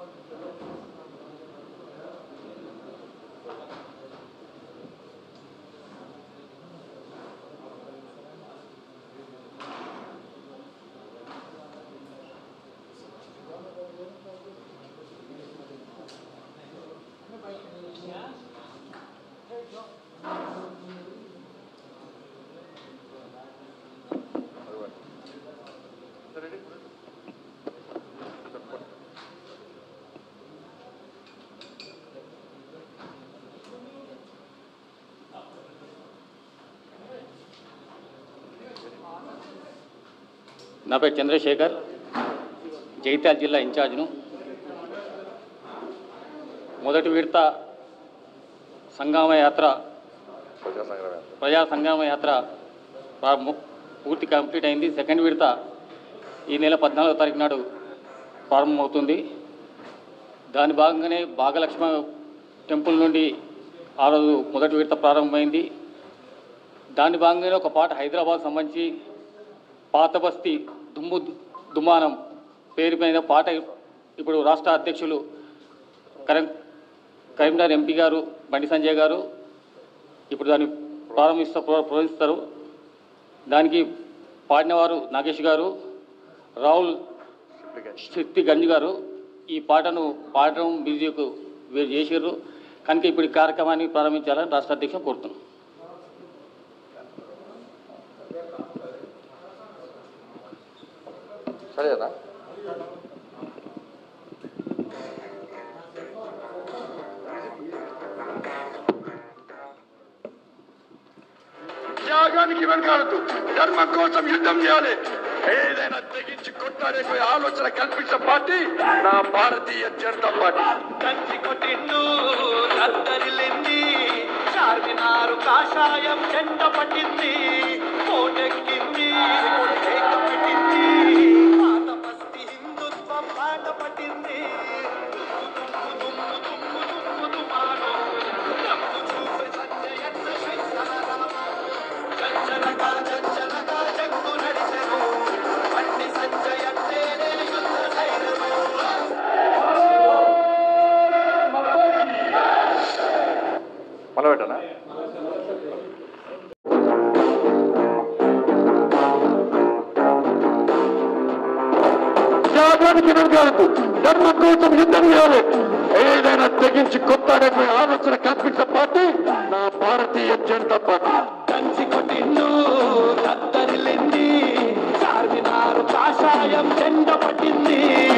నా పేరు చంద్రశేఖర్ జగిత్యాల జిల్లా ఇన్ఛార్జ్ను మొదటి విడత సంగమ యాత్ర ప్రజా సంగ్రామ ప్రజా సంగమ యాత్ర ప్రారంభం- పూర్తి కంప్లీట్ అయింది సెకండ్ విడత ఈ నెల పద్నాలుగో తారీఖు నాడు ప్రారంభమవుతుంది దాని భాగంగానే భాగలక్ష్మ టెంపుల్ నుండి ఆ రోజు మొదటి విడత ప్రారంభమైంది దాని భాగంగానే ఒక పాట హైదరాబాద్ సంబంధించి పాత బస్తీ దుమ్ము దుమానం పేరు మీద పాట ఇప్పుడు రాష్ట్ర అధ్యక్షులు కరీం కరీంనగర్ ఎంపీ గారు బండి సంజయ్ గారు ఇప్పుడు దాన్ని ప్రారంభిస్తా ప్రారంభిస్తారు దానికి పాడినవారు నాగేష్ గారు రాహుల్ శక్తి గంజ్ గారు ఈ పాటను పాడడం మ్యూజిక్ వీరు చేసారు కనుక ఇప్పుడు ఈ కార్యక్రమాన్ని ప్రారంభించాలని రాష్ట్ర అధ్యక్షులు కోరుతున్నాం సరేనా త్యాగానికి వెనకాడదు ధర్మం కోసం యుద్ధం చేయాలి ఏదైనా తెగించి కొట్టాడే ఆలోచన కల్పించిన పార్టీ నా భారతీయ జనతా పార్టీ కంచి కొట్టిండు కత్తరిల్లింది చార్మినారు కాషాయం చెంట పట్టింది కోటెక్కింది కేక పెట్టింది పాత బస్తీ హిందుత్వం పాట పట్టింది దుమ్ము దుమ్ము దుమ్ము దుమాను దమ్ము చూపే సంజయన్న శంకరరామ చంచలగా చంచలగా జగ్గు నడిచెను బండి సంజయన్నేనే యుద్ధ ధైర్యము మళ్ళీ పెట్టనా త్యాగానికి వెనకాడదు ధర్మం కోసం యుద్ధం చేయాలి ఏదైనా తెగించి కొట్టాడే ఆలోచన కల్పించిన పార్టీ నా భారతీయ జనతా పార్టీ కంచి కొట్టిండు కత్తరిల్లింది చార్మినారు కాషాయం చెండ పట్టింది